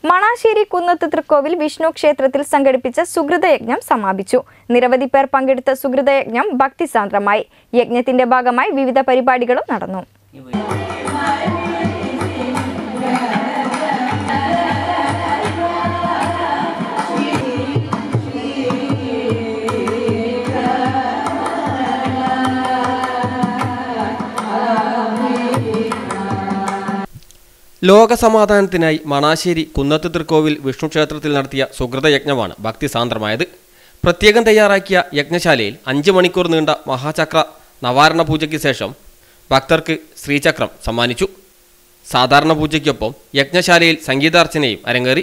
മണാശ്ശേരി കുന്നത്ത് തൃക്കോവിൽ വിഷ്ണു ക്ഷേത്രത്തിൽ സംഘടിപ്പിച്ച സുഹൃതയജ്ഞം സമാപിച്ചു നിരവധി പേർ പങ്കെടുത്ത സുഹൃതയജ്ഞം ഭക്തിസാന്ദ്രമായി യജ്ഞത്തിന്റെ ഭാഗമായി വിവിധ പരിപാടികളും നടന്നു ലോകസമാധാനത്തിനായി മണാശ്ശേരി കുന്നത്ത് തൃക്കോവിൽ വിഷ്ണു ക്ഷേത്രത്തിൽ നടത്തിയ സുഹൃതയജ്ഞമാണ് ഭക്തിസാന്ദ്രമായത് പ്രത്യേകം തയ്യാറാക്കിയ യജ്ഞശാലയിൽ അഞ്ച് മണിക്കൂർ നീണ്ട മഹാചക്ര നവാരണ പൂജയ്ക്ക് ശേഷം ഭക്തർക്ക് ശ്രീചക്രം സമ്മാനിച്ചു സാധാരണ പൂജയ്ക്കൊപ്പം യജ്ഞശാലയിൽ സംഗീതാർച്ചനയും അരങ്ങേറി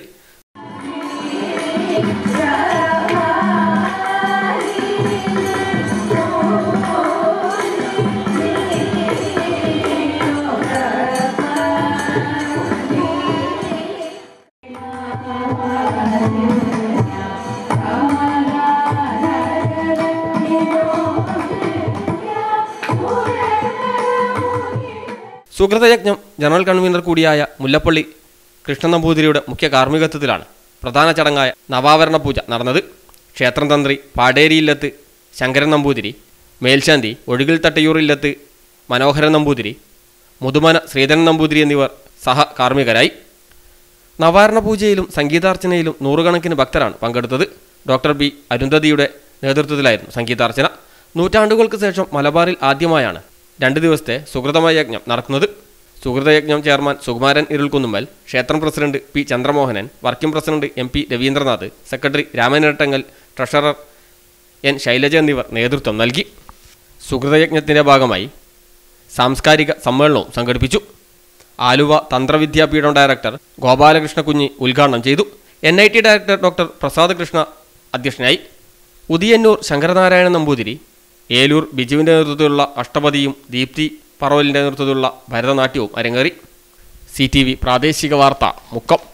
സുഹൃതയജ്ഞം ജനറൽ കൺവീനർ കൂടിയായ മുല്ലപ്പള്ളി കൃഷ്ണൻ നമ്പൂതിരിയുടെ മുഖ്യ കാർമ്മികത്വത്തിലാണ് പ്രധാന ചടങ്ങായ നവാവരണ പൂജ നടന്നത് ക്ഷേത്രം തന്ത്രി പാടേരിയില്ലത്ത് ശങ്കരൻ നമ്പൂതിരി മേൽശാന്തി ഒഴുകിൽ തട്ടയൂറില്ലത്ത് മനോഹരൻ നമ്പൂതിരി മുതുമന ശ്രീധരൻ നമ്പൂതിരി എന്നിവർ സഹ കാർമ്മികരായി നവാരണ പൂജയിലും സംഗീതാർച്ചനയിലും നൂറുകണക്കിന് ഭക്തരാണ് പങ്കെടുത്തത് ഡോക്ടർ ബി അരുന്ധതിയുടെ നേതൃത്വത്തിലായിരുന്നു സംഗീതാർച്ചന നൂറ്റാണ്ടുകൾക്ക് ശേഷം മലബാറിൽ ആദ്യമായാണ് രണ്ട് ദിവസത്തെ സുഹൃതമയ യജ്ഞം നടക്കുന്നത് സുഹൃതയജ്ഞം ചെയർമാൻ സുകുമാരൻ ഇരുൾക്കുന്നുമ്മൽ ക്ഷേത്രം president P Chandramohanan working president M P Raveendranath secretary Ramanattangal treasurer N Shailaja എന്നിവർ നേതൃത്വം നൽകി സുഹൃതയജ്ഞത്തിൻ്റെ ഭാഗമായി സാംസ്കാരിക സമ്മേളനവും സംഘടിപ്പിച്ചു ആലുവ തന്ത്രവിദ്യാപീഠം ഡയറക്ടർ ഗോപാലകൃഷ്ണ കുഞ്ഞി ഉദ്ഘാടനം ചെയ്തു N I T director doctor Prasad Krishna അധ്യക്ഷനായി ഉദിയന്നൂർ ശങ്കരനാരായണ നമ്പൂതിരി ഏലൂർ ബിജുവിൻ്റെ നേതൃത്വത്തിലുള്ള അഷ്ടപതിയും ദീപ്തി പറവലിൻ്റെ നേതൃത്വത്തിലുള്ള ഭരതനാട്യവും അരങ്ങേറി സി ടി വി പ്രാദേശിക വാർത്ത മുക്കം